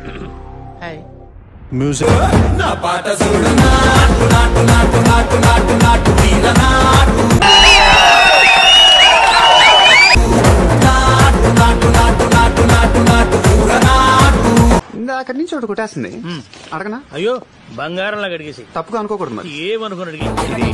hi music ఇందాక నుంచి ఒకటి కొట్టేస్తుంది అడగనా అయ్యో బంగారంలా గడిగేసి తప్పుగా అనుకోకూడదు మరి ఏమనుకుని అడిగి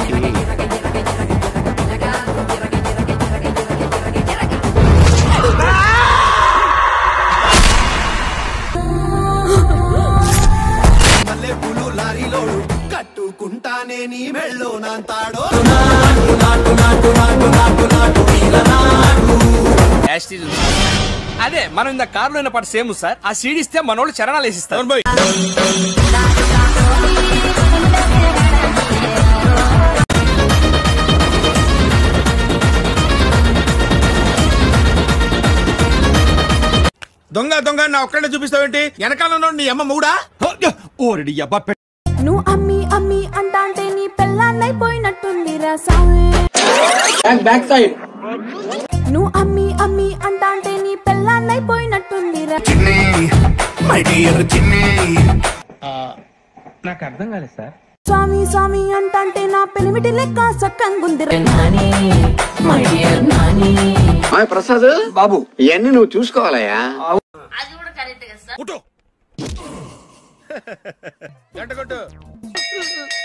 అదే మనం ఇంత కారులో ఉన్న పాట సేమ్ సార్ ఆ సీడ్ ఇస్తే మనోళ్ళు చరణాలు వేసిస్తారు దొంగ దొంగ నా ఒక్కడే చూపిస్తావేంటి వెనకాల ఉన్నోడు నీ అమ్మ మూడా ఓరడి అబ్బా పె- నువ్వు అమ్మి అమ్మి అంటాంటే నీ పెళ్ళాన్నైపోయినట్టుంది రా సామి నువ్వు అమ్మి అమ్మి అంటాంటే నీ పెళ్ళాన్నైపోయినట్టుంది రా స్వామి స్వామి అంటాంటే నా పెనిమిటి లెక్క సక్కంగుంది రా ప్రసాద్ బాబు ఇవన్నీ నువ్వు చూసుకోవాలయ్యా గంట కొట్టు